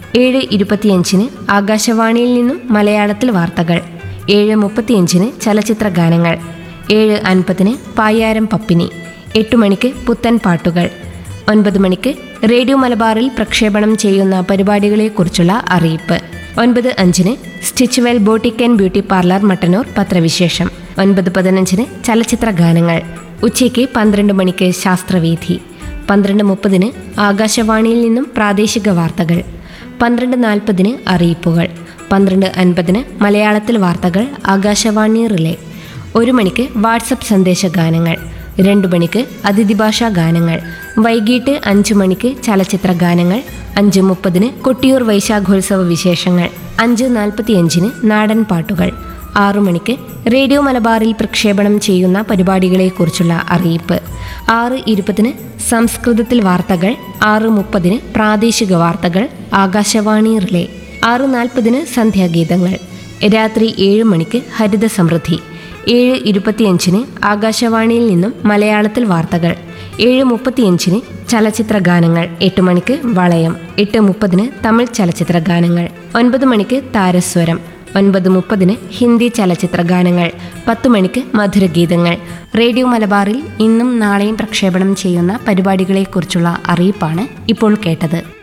ഏഴ് ഇരുപത്തിയഞ്ചിന് ആകാശവാണിയിൽ നിന്നും മലയാളത്തിൽ വാർത്തകൾ ഏഴ് മുപ്പത്തിയഞ്ചിന് ചലച്ചിത്ര ഗാനങ്ങൾ ഏഴ് അൻപതിന് പായാരം പപ്പിനി എട്ട് മണിക്ക് പുത്തൻ പാട്ടുകൾ ഒൻപത് മണിക്ക് റേഡിയോ മലബാറിൽ പ്രക്ഷേപണം ചെയ്യുന്ന പരിപാടികളെക്കുറിച്ചുള്ള അറിയിപ്പ് ഒൻപത് അഞ്ചിന് Stitchwell boutique and beauty parlour Mattannur പത്രവിശേഷം ഒൻപത് പതിനഞ്ചിന് ചലച്ചിത്ര ഗാനങ്ങൾ ഉച്ചയ്ക്ക് പന്ത്രണ്ട് മണിക്ക് ശാസ്ത്രവേദി പന്ത്രണ്ട് മുപ്പതിന് ആകാശവാണിയിൽ നിന്നും പ്രാദേശിക വാർത്തകൾ പന്ത്രണ്ട് നാൽപ്പതിന് അറിയിപ്പുകൾ പന്ത്രണ്ട് അൻപതിന് മലയാളത്തിൽ വാർത്തകൾ ആകാശവാണി റിലേ ഒരു മണിക്ക് വാട്സപ്പ് സന്ദേശ ഗാനങ്ങൾ രണ്ടു മണിക്ക് അതിഥി ഭാഷാ ഗാനങ്ങൾ വൈകിട്ട് അഞ്ചു മണിക്ക് ചലച്ചിത്ര ഗാനങ്ങൾ അഞ്ച് മുപ്പതിന് കൊട്ടിയൂർ വൈശാഖോത്സവ വിശേഷങ്ങൾ അഞ്ച് നാൽപ്പത്തിയഞ്ചിന് നാടൻ പാട്ടുകൾ ആറു മണിക്ക് റേഡിയോ മലബാറിൽ പ്രക്ഷേപണം ചെയ്യുന്ന പരിപാടികളെക്കുറിച്ചുള്ള അറിയിപ്പ് ആറ് ഇരുപതിന് സംസ്കൃതത്തിൽ വാർത്തകൾ ആറ് മുപ്പതിന് പ്രാദേശിക വാർത്തകൾ ആകാശവാണി റിലേ ആറ് നാൽപ്പതിന് സന്ധ്യാഗീതങ്ങൾ രാത്രി ഏഴ് മണിക്ക് ഹരിത സമൃദ്ധി ഏഴ് ഇരുപത്തിയഞ്ചിന് ആകാശവാണിയിൽ നിന്നും മലയാളത്തിൽ വാർത്തകൾ ഏഴ് മുപ്പത്തിയഞ്ചിന് ചലച്ചിത്ര ഗാനങ്ങൾ എട്ട് മണിക്ക് വളയം എട്ട് മുപ്പതിന് തമിഴ് ചലച്ചിത്ര ഗാനങ്ങൾ ഒൻപത് മണിക്ക് താരസ്വരം ഒൻപത് മുപ്പതിന് ഹിന്ദി ചലച്ചിത്ര ഗാനങ്ങൾ പത്ത് മണിക്ക് മധുരഗീതങ്ങൾ റേഡിയോ മലബാറിൽ ഇന്നും നാളെയും പ്രക്ഷേപണം ചെയ്യുന്ന പരിപാടികളെക്കുറിച്ചുള്ള അറിയിപ്പാണ് ഇപ്പോൾ കേട്ടത്